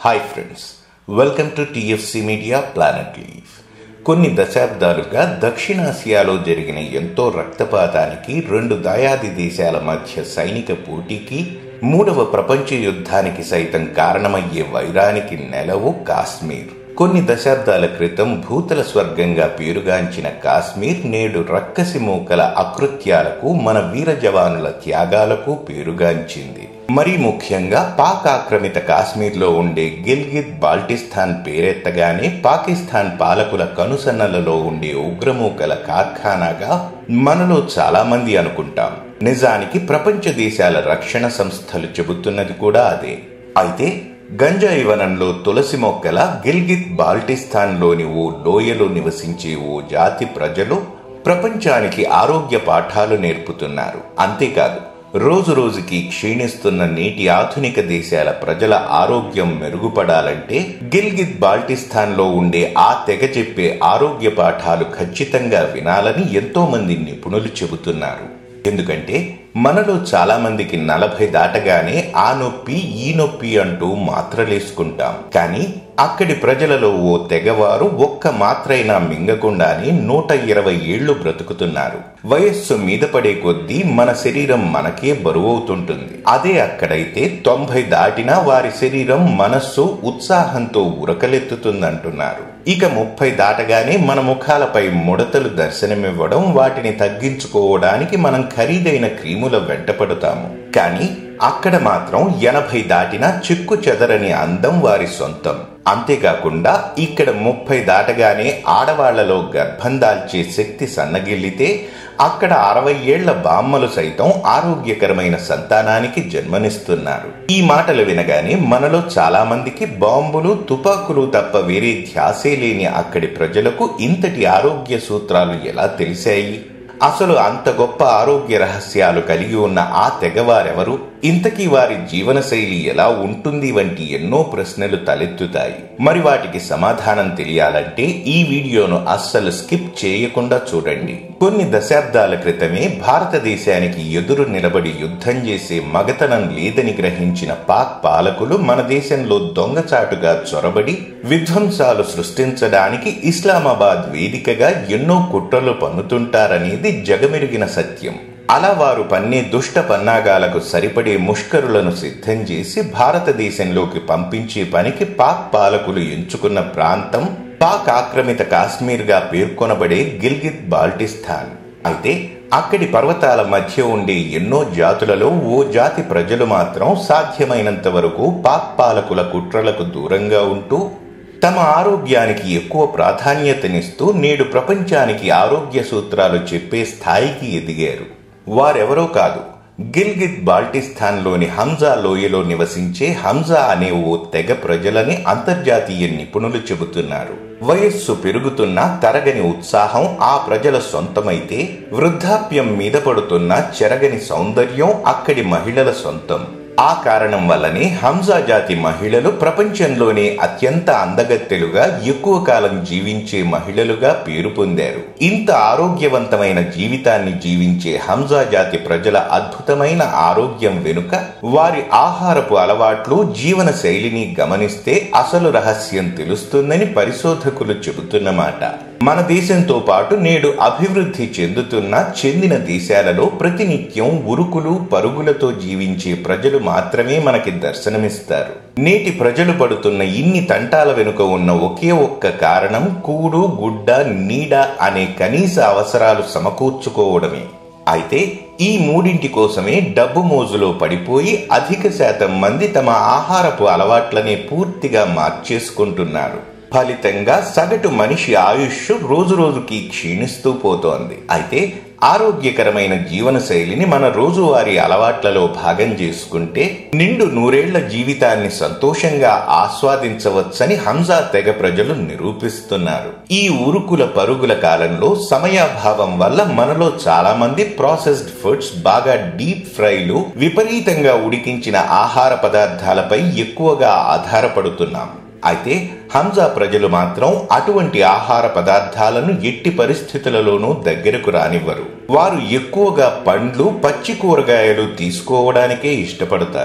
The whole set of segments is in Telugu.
hi friends welcome to TFC media planet live కొన్ని దశాబ్దాలుగా దక్షిణాసియాలో జరిగిన ఎంతో రక్తపాతానికి రెండు దయాది దేశాల మధ్య సైనిక పోటీకి మూడవ ప్రపంచ యుద్ధానికి సైతం కారణమయ్యే వైరానికి నెలవు కాశ్మీర్ కొన్ని దశాబ్దాల క్రితం భూతల స్వర్గంగా పేరుగాంచిన కాశ్మీర్ నేడు రక్కసి మూకల అకృత్యాలకు మన వీర జవానుల త్యాగాలకు పేరుగాంచింది మరీ ముఖ్యంగా పాక్ ఆక్రమిత కాశ్మీర్లో ఉండే గిల్గిత్ బాల్టిస్తాన్ పేరెత్తగానే పాకిస్తాన్ పాలకుల కనుసన్నలలో ఉండే ఉగ్రమూకల కార్ఖానాగా మనలో చాలా మంది అనుకుంటాం నిజానికి ప్రపంచ దేశాల రక్షణ సంస్థలు చెబుతున్నది కూడా అదే అయితే గంజాయి వనంలో తులసి మొక్కల గిల్గిత్ బాల్టిస్తాన్లోని ఓ లోయలో నివసించే ఓ జాతి ప్రజలు ప్రపంచానికి ఆరోగ్య పాఠాలు నేర్పుతున్నారు అంతేకాదు రోజు రోజుకి క్షీణిస్తున్న నేటి ఆధునిక దేశాల ప్రజల ఆరోగ్యం మెరుగుపడాలంటే గిల్గిత్ బాల్టిస్తాన్లో ఉండే ఆ తెగ చెప్పే ఆరోగ్య పాఠాలు ఖచ్చితంగా వినాలని ఎంతో మంది నిపుణులు చెబుతున్నారు ఎందుకంటే మనలో చాలా మందికి నలభై దాటగానే ఆ నొప్పి ఈ నొప్పి అంటూ మాత్రలేసుకుంటాం కానీ అక్కడి ప్రజలలో ఓ తెగవారు ఒక్క మాత్రైనా మింగకుండానే నూట ఇరవై ఏళ్లు బ్రతుకుతున్నారు వయస్సు మీద పడే కొద్దీ మన శరీరం మనకే బరువవుతుంటుంది అదే అక్కడైతే తొంభై దాటినా వారి శరీరం మనస్సు ఉత్సాహంతో ఉరకలెత్తుతుందంటున్నారు ఇక ముప్పై దాటగానే మన ముఖాలపై ముడతలు దర్శనమివ్వడం వాటిని తగ్గించుకోవడానికి మనం ఖరీదైన క్రీముల వెంటపడతాము కానీ అక్కడ మాత్రం ఎనభై దాటిన చిక్కు చెదరని అందం వారి సొంతం అంతేకాకుండా ఇక్కడ ముప్పై దాటగానే ఆడవాళ్లలో గర్భం దాల్చే శక్తి సన్నగిల్లితే అక్కడ అరవై ఏళ్ల బామ్మలు సైతం ఆరోగ్యకరమైన సంతానానికి జన్మనిస్తున్నారు ఈ మాటలు వినగానే మనలో చాలా మందికి బాంబులు తుపాకులు తప్ప వేరే ధ్యాసే లేని అక్కడి ప్రజలకు ఇంతటి ఆరోగ్య సూత్రాలు ఎలా తెలిసాయి అసలు అంత గొప్ప ఆరోగ్య రహస్యాలు కలిగి ఉన్న ఆ తెగవారెవరు ఇంతకీ వారి జీవనశైలి ఎలా ఉంటుంది వంటి ఎన్నో ప్రశ్నలు తలెత్తుతాయి మరి వాటికి సమాధానం తెలియాలంటే ఈ వీడియోను అస్సలు స్కిప్ చేయకుండా చూడండి కొన్ని దశాబ్దాల క్రితమే భారతదేశానికి ఎదురు నిలబడి యుద్ధం చేసే మగతనం లేదని గ్రహించిన పాక్ పాలకులు మన దేశంలో దొంగచాటుగా చొరబడి విధ్వంసాలు సృష్టించడానికి ఇస్లామాబాద్ వేదికగా ఎన్నో కుట్రలు పన్నుతుంటారనేది జగమెరిగిన సత్యం అలా వారు పన్నే దుష్ట పన్నాగాలకు సరిపడే ముష్కరులను సిద్ధం చేసి భారతదేశంలోకి పంపించే పనికి పాక్ పాలకులు ఎంచుకున్న ప్రాంతం పాక్ ఆక్రమిత కాశ్మీర్గా పేర్కొనబడే గిల్గిత్ బాల్టిస్తాన్ అయితే అక్కడి పర్వతాల మధ్య ఉండే ఎన్నో జాతులలో ఓ జాతి ప్రజలు మాత్రం సాధ్యమైనంత వరకు పాక్ పాలకుల కుట్రలకు దూరంగా ఉంటూ తమ ఆరోగ్యానికి ఎక్కువ ప్రాధాన్యతనిస్తూ నేడు ప్రపంచానికి ఆరోగ్య సూత్రాలు చెప్పే స్థాయికి ఎదిగారు వారెవరో కాదు గిల్గిత్ బాల్టిస్తాన్లోని హంజా లోయలో నివసించే హంజా అనే ఓ తెగ ప్రజలని అంతర్జాతీయ నిపుణులు చెబుతున్నారు వయస్సు పెరుగుతున్న తరగని ఉత్సాహం ఆ ప్రజల సొంతమైతే వృద్ధాప్యం మీద పడుతున్న చెరగని సౌందర్యం అక్కడి మహిళల సొంతం ఆ కారణం వల్లనే హంసా జాతి మహిళలు ప్రపంచంలోనే అత్యంత అందగత్తెలుగా ఎక్కువ కాలం జీవించే మహిళలుగా పేరు పొందారు ఇంత ఆరోగ్యవంతమైన జీవితాన్ని జీవించే హంసా జాతి ప్రజల అద్భుతమైన ఆరోగ్యం వెనుక వారి ఆహారపు అలవాట్లు జీవన శైలిని గమనిస్తే అసలు రహస్యం తెలుస్తుందని పరిశోధకులు చెబుతున్నమాట మన దేశంతో పాటు నేడు అభివృద్ధి చెందుతున్న చెందిన దేశాలలో ప్రతినిత్యం ఉరుకులు పరుగులతో జీవించే ప్రజలు మాత్రమే మనకి దర్శనమిస్తారు నేటి ప్రజలు పడుతున్న ఇన్ని తంటాల వెనుక ఉన్న ఒకే ఒక్క కారణం కూడు గుడ్డ నీడ అనే కనీస అవసరాలు సమకూర్చుకోవడమే అయితే ఈ మూడింటి కోసమే డబ్బు మోజులో పడిపోయి అధిక శాతం మంది తమ ఆహారపు అలవాట్లనే పూర్తిగా మార్చేసుకుంటున్నారు ఫలితంగా సగటు మనిషి ఆయుష్ రోజు రోజుకి క్షీణిస్తూ పోతోంది అయితే ఆరోగ్యకరమైన జీవన శైలిని మన రోజువారీ అలవాట్లలో భాగం చేసుకుంటే నిండు నూరేళ్ల జీవితాన్ని సంతోషంగా ఆస్వాదించవచ్చని హంజా తెగ ప్రజలు నిరూపిస్తున్నారు ఈ ఉరుకుల పరుగుల కాలంలో సమయాభావం వల్ల మనలో చాలా మంది ప్రాసెస్డ్ ఫుడ్స్ బాగా డీప్ ఫ్రైలు విపరీతంగా ఉడికించిన ఆహార పదార్థాలపై ఎక్కువగా ఆధారపడుతున్నాం అయితే హంజా ప్రజలు మాత్రం అటువంటి ఆహార పదార్థాలను ఎట్టి పరిస్థితులలోనూ దగ్గరకు రానివ్వరు వారు ఎక్కువగా పండ్లు పచ్చి కూరగాయలు తీసుకోవడానికే ఇష్టపడతారు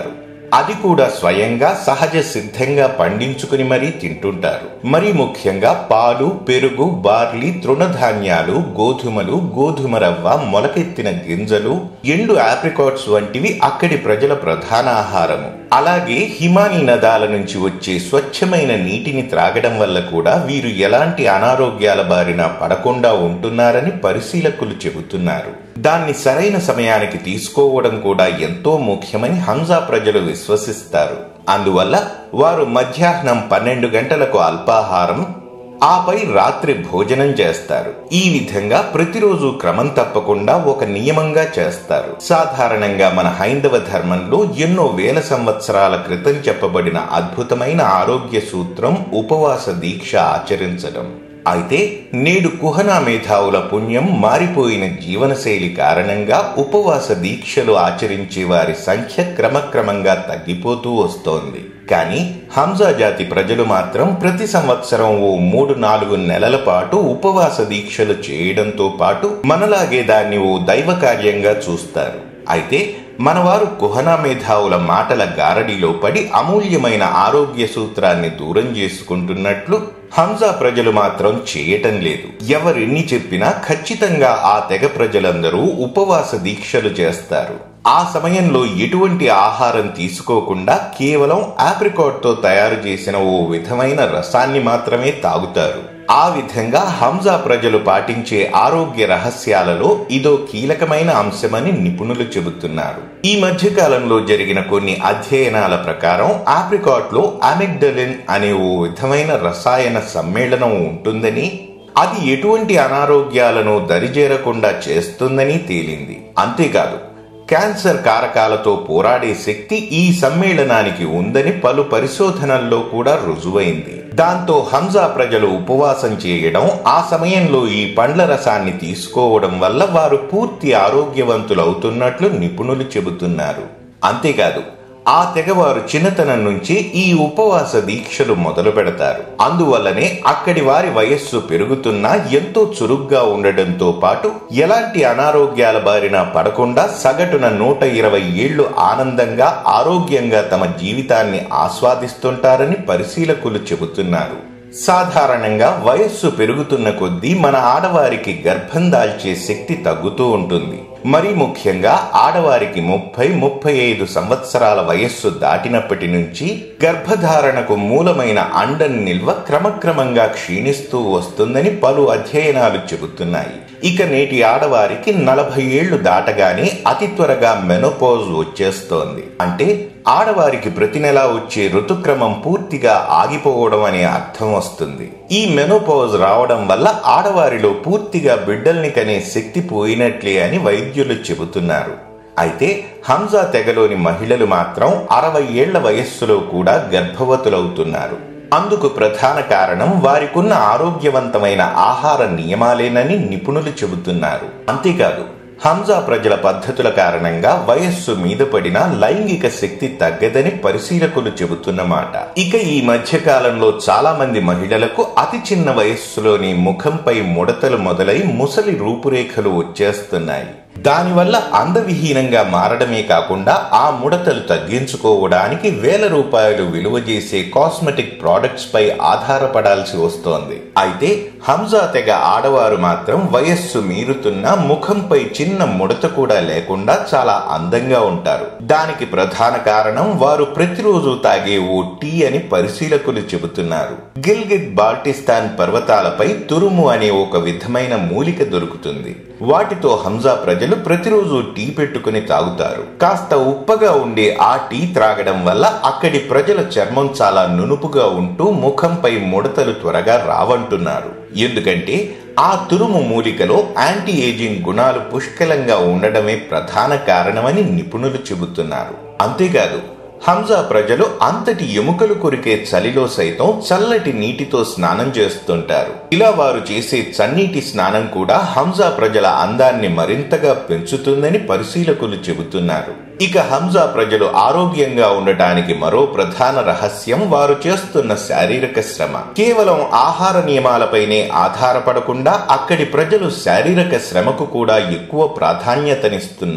అది కూడా స్వయంగా సహజ సిద్ధంగా పండించుకుని మరీ తింటుంటారు మరి ముఖ్యంగా పాలు పెరుగు బార్లీ తృణధాన్యాలు గోధుమలు గోధుమ రవ్వ మొలకెత్తిన గింజలు ఎండు ఆప్రికాట్స్ వంటివి అక్కడి ప్రజల ప్రధాన ఆహారము అలాగే హిమానీ నదాల నుంచి వచ్చే స్వచ్ఛమైన నీటిని త్రాగడం వల్ల కూడా వీరు ఎలాంటి అనారోగ్యాల బారిన పడకుండా ఉంటున్నారని పరిశీలకులు చెబుతున్నారు దాన్ని సరైన సమయానికి తీసుకోవడం కూడా ఎంతో ముఖ్యమని హంజా ప్రజలు విశ్వసిస్తారు అందువల్ల వారు మధ్యాహ్నం పన్నెండు గంటలకు అల్పాహారం ఆపై రాత్రి భోజనం చేస్తారు ఈ విధంగా ప్రతిరోజు క్రమం తప్పకుండా ఒక నియమంగా చేస్తారు సాధారణంగా మన హైందవ ధర్మంలో ఎన్నో వేల సంవత్సరాల క్రితం చెప్పబడిన అద్భుతమైన ఆరోగ్య సూత్రం ఉపవాస దీక్ష ఆచరించడం అయితే నేడు కుహనా మేధావుల పుణ్యం మారిపోయిన జీవనశైలి కారణంగా ఉపవాస దీక్షలు ఆచరించే వారి సంఖ్య క్రమక్రమంగా తగ్గిపోతూ వస్తోంది కానీ హంజా జాతి ప్రజలు మాత్రం ప్రతి సంవత్సరం ఓ మూడు నాలుగు నెలల పాటు ఉపవాస దీక్షలు చేయడంతో పాటు మనలాగే దాన్ని ఓ దైవ కార్యంగా చూస్తారు అయితే మనవారు కుహనా మేధావుల మాటల గారడిలో పడి అమూల్యమైన ఆరోగ్య సూత్రాన్ని దూరం చేసుకుంటున్నట్లు హంజా ప్రజలు మాత్రం చేయటం లేదు ఎవరెన్ని చెప్పినా ఖచ్చితంగా ఆ తెగ ప్రజలందరూ ఉపవాస దీక్షలు చేస్తారు ఆ సమయంలో ఎటువంటి ఆహారం తీసుకోకుండా కేవలం ఆప్రికాట్ తో తయారు చేసిన ఓ విధమైన రసాన్ని మాత్రమే తాగుతారు ఆ విధంగా హంజా ప్రజలు పాటించే ఆరోగ్య రహస్యాలలో ఇదో కీలకమైన అంశమని నిపుణులు చెబుతున్నారు ఈ మధ్య కాలంలో జరిగిన కొన్ని అధ్యయనాల ప్రకారం ఆప్రికాట్ లో అమిగ్డలిన్ అనే ఓ విధమైన రసాయన సమ్మేళనం ఉంటుందని అది ఎటువంటి అనారోగ్యాలను దరిచేరకుండా చేస్తుందని తేలింది అంతేకాదు క్యాన్సర్ కారకాలతో పోరాడే శక్తి ఈ సమ్మేళనానికి ఉందని పలు పరిశోధనల్లో కూడా రుజువైంది దాంతో హంజా ప్రజలు ఉపవాసం చేయడం ఆ సమయంలో ఈ పండ్ల రసాన్ని తీసుకోవడం వల్ల వారు పూర్తి ఆరోగ్యవంతులవుతున్నట్లు నిపుణులు చెబుతున్నారు అంతేకాదు ఆ తెగవారు చిన్నతనం నుంచి ఈ ఉపవాస దీక్షలు మొదలు పెడతారు అందువల్లనే అక్కడి వారి వయస్సు పెరుగుతున్నా ఎంతో చురుగ్గా ఉండడంతో పాటు ఎలాంటి అనారోగ్యాల బారిన పడకుండా సగటున నూట ఇరవై ఏళ్లు ఆనందంగా ఆరోగ్యంగా తమ జీవితాన్ని ఆస్వాదిస్తుంటారని పరిశీలకులు చెబుతున్నారు సాధారణంగా వయస్సు పెరుగుతున్న కొద్దీ మన ఆడవారికి గర్భం దాల్చే శక్తి తగ్గుతూ ఉంటుంది మరి ముఖ్యంగా ఆడవారికి ముప్పై ముప్పై ఐదు సంవత్సరాల వయస్సు దాటినప్పటి నుంచి గర్భధారణకు మూలమైన అండం నిల్వ క్రమక్రమంగా క్షీణిస్తూ వస్తుందని పలు అధ్యయనాలు చెబుతున్నాయి ఇక నేటి ఆడవారికి నలభై ఏళ్లు దాటగానే అతి త్వరగా మెనోపోజ్ వచ్చేస్తోంది అంటే ఆడవారికి ప్రతి నెలా వచ్చే ఋతుక్రమం పూర్తిగా ఆగిపోవడం అనే అర్థం వస్తుంది ఈ మెనోపోజ్ రావడం వల్ల ఆడవారిలో పూర్తిగా బిడ్డల్ని కనే శక్తి పోయినట్లే అని వైద్యులు చెబుతున్నారు అయితే హంజా తెగలోని మహిళలు మాత్రం అరవై ఏళ్ల వయస్సులో కూడా గర్భవతులవుతున్నారు అందుకు ప్రధాన కారణం వారికున్న ఆరోగ్యవంతమైన ఆహార నియమాలేనని నిపుణులు చెబుతున్నారు అంతేకాదు హంజా ప్రజల పద్ధతుల కారణంగా వయస్సు మీద పడిన లైంగిక శక్తి తగ్గదని పరిశీలకులు చెబుతున్నమాట ఇక ఈ మధ్య కాలంలో చాలా మంది మహిళలకు అతి చిన్న వయస్సులోని ముఖంపై ముడతలు మొదలై ముసలి రూపురేఖలు వచ్చేస్తున్నాయి దానివల్ల అందవిహీనంగా మారడమే కాకుండా ఆ ముడతలు తగ్గించుకోవడానికి వేల రూపాయలు విలువ చేసే కాస్మెటిక్ ప్రోడక్ట్స్ పై ఆధారపడాల్సి వస్తోంది అయితే హంజా తెగ ఆడవారు మాత్రం వయస్సు మీరుతున్న ముఖంపై చిన్న ముడత కూడా లేకుండా చాలా అందంగా ఉంటారు దానికి ప్రధాన కారణం వారు ప్రతిరోజు తాగే ఓ టీ అని పరిశీలకులు చెబుతున్నారు గిల్గిట్ బాల్టిస్తాన్ పర్వతాలపై తురుము అనే ఒక విధమైన మూలిక దొరుకుతుంది వాటితో హంజా ప్రజలు ప్రతిరోజు టీ పెట్టుకుని తాగుతారు కాస్త ఉప్పగా ఉండే ఆ టీ త్రాగడం వల్ల అక్కడి ప్రజల చర్మం చాలా నునుపుగా ఉంటూ ముఖంపై ముడతలు త్వరగా రావంటున్నారు ఎందుకంటే ఆ తురుము మూలికలో యాంటీ ఏజింగ్ గుణాలు పుష్కలంగా ఉండడమే ప్రధాన కారణమని నిపుణులు చెబుతున్నారు అంతేకాదు హంజా ప్రజలు అంతటి ఎముకలు కొరికే చలిలో సైతం చల్లటి నీటితో స్నానం చేస్తుంటారు ఇలా వారు చేసే చన్నీటి స్నానం కూడా హంజా ప్రజల అందాన్ని మరింతగా పెంచుతుందని పరిశీలకులు చెబుతున్నారు ఇక హంజా ప్రజలు ఆరోగ్యంగా ఉండటానికి మరో ప్రధాన రహస్యం వారు చేస్తున్న శారీరక శ్రమ కేవలం ఆహార నియమాలపైనే ఆధారపడకుండా అక్కడి ప్రజలు శారీరక శ్రమకు కూడా ఎక్కువ ప్రాధాన్యతనిస్తున్నారు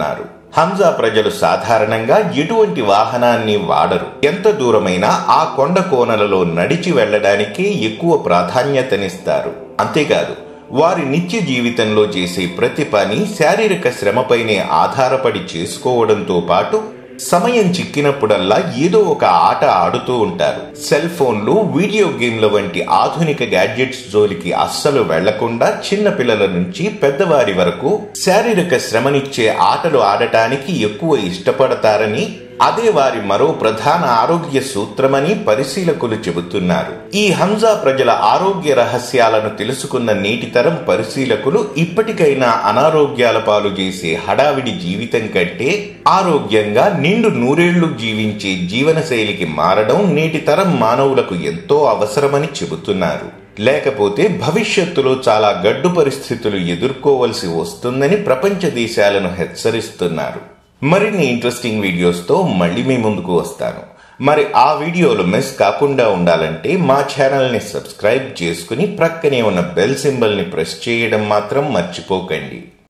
హంజా ప్రజలు సాధారణంగా ఎటువంటి వాహనాన్ని వాడరు ఎంత దూరమైనా ఆ కొండ కోనలలో నడిచి వెళ్లడానికే ఎక్కువ ప్రాధాన్యతనిస్తారు అంతేకాదు వారి నిత్య జీవితంలో చేసే ప్రతి పని శారీరక శ్రమపైనే ఆధారపడి చేసుకోవడంతో పాటు సమయం చిక్కినప్పుడల్లా ఏదో ఒక ఆట ఆడుతూ ఉంటారు సెల్ ఫోన్లు వీడియో గేమ్ల వంటి ఆధునిక గ్యాడ్జెట్స్ జోలికి అస్సలు వెళ్లకుండా చిన్న పిల్లల నుంచి పెద్దవారి వరకు శారీరక శ్రమనిచ్చే ఆటలు ఆడటానికి ఎక్కువ ఇష్టపడతారని అదే వారి మరో ప్రధాన ఆరోగ్య సూత్రమని పరిశీలకులు చెబుతున్నారు ఈ హంజా ప్రజల ఆరోగ్య రహస్యాలను తెలుసుకున్న నేటి తరం పరిశీలకులు ఇప్పటికైనా అనారోగ్యాల పాలు చేసే హడావిడి జీవితం కంటే ఆరోగ్యంగా నిండు నూరేళ్లు జీవించే జీవనశైలికి మారడం నేటి తరం మానవులకు ఎంతో అవసరమని చెబుతున్నారు లేకపోతే భవిష్యత్తులో చాలా గడ్డు పరిస్థితులు ఎదుర్కోవలసి వస్తుందని ప్రపంచ దేశాలను హెచ్చరిస్తున్నారు మరిన్ని ఇంట్రెస్టింగ్ వీడియోస్తో మళ్ళీ మీ ముందుకు వస్తాను మరి ఆ వీడియోలు మిస్ కాకుండా ఉండాలంటే మా ఛానల్ని సబ్స్క్రైబ్ చేసుకుని ప్రక్కనే ఉన్న బెల్ సింబల్ని ప్రెస్ చేయడం మాత్రం మర్చిపోకండి